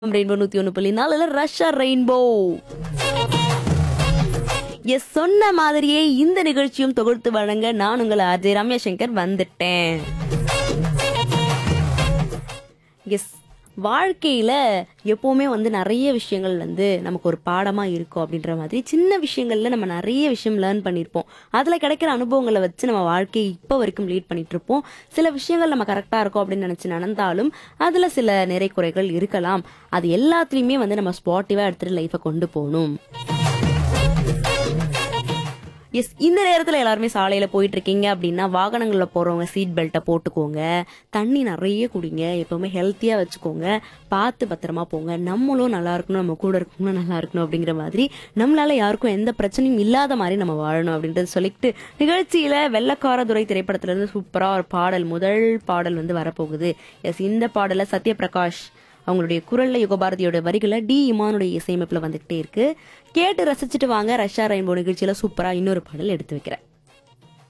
rainbow நூத்தி ஒண்ணு புள்ளி நாலுல ரஷ்யா ரெயின்போ எஸ் சொன்ன மாதிரியே இந்த நிகழ்ச்சியும் தொகுத்து வழங்க நான் உங்கள் அஜய் ரம்யா சங்கர் வந்துட்டேன் எஸ் வாழ்க்கையில எப்பவுமே வந்து நிறைய விஷயங்கள் வந்து நமக்கு ஒரு பாடமா இருக்கும் அப்படின்ற மாதிரி சின்ன விஷயங்கள்ல நம்ம நிறைய விஷயம் லேர்ன் பண்ணியிருப்போம் அதுல கிடைக்கிற அனுபவங்களை வச்சு நம்ம வாழ்க்கையை இப்போ வரைக்கும் லீட் பண்ணிட்டு இருப்போம் சில விஷயங்கள் நம்ம கரெக்டா இருக்கும் அப்படின்னு நினைச்சு நடந்தாலும் அதுல சில நிறை குறைகள் இருக்கலாம் அது எல்லாத்துலயுமே வந்து நம்ம ஸ்பாட்டிவா எடுத்துட்டு லைஃபை கொண்டு போகணும் எஸ் இந்த நேரத்தில் எல்லாருமே சாலையில் போயிட்டு இருக்கீங்க அப்படின்னா வாகனங்களில் போகிறவங்க சீட் பெல்ட்டை போட்டுக்கோங்க தண்ணி நிறைய குடிங்க எப்பவுமே ஹெல்த்தியாக வச்சுக்கோங்க பார்த்து பத்திரமா போங்க நம்மளும் நல்லா இருக்கணும் நம்ம கூட இருக்கணும் நல்லா இருக்கணும் அப்படிங்கிற மாதிரி நம்மளால யாருக்கும் எந்த பிரச்சனையும் இல்லாத மாதிரி நம்ம வாழணும் அப்படின்றது சொல்லிட்டு நிகழ்ச்சியில் வெள்ளக்கார துறை திரைப்படத்திலிருந்து சூப்பராக ஒரு பாடல் முதல் பாடல் வந்து வரப்போகுது எஸ் இந்த பாடலை சத்யபிரகாஷ் அவங்களுடைய குரல்ல யுகபாரதியோட வரிகளை டி இமானுடைய இசையமைப்புல வந்துகிட்டே இருக்கு கேட்டு ரசிச்சுட்டு வாங்க ரஷ்யா ரெயின்போ நிகழ்ச்சியில சூப்பரா இன்னொரு பாடல் எடுத்து வைக்கிறேன்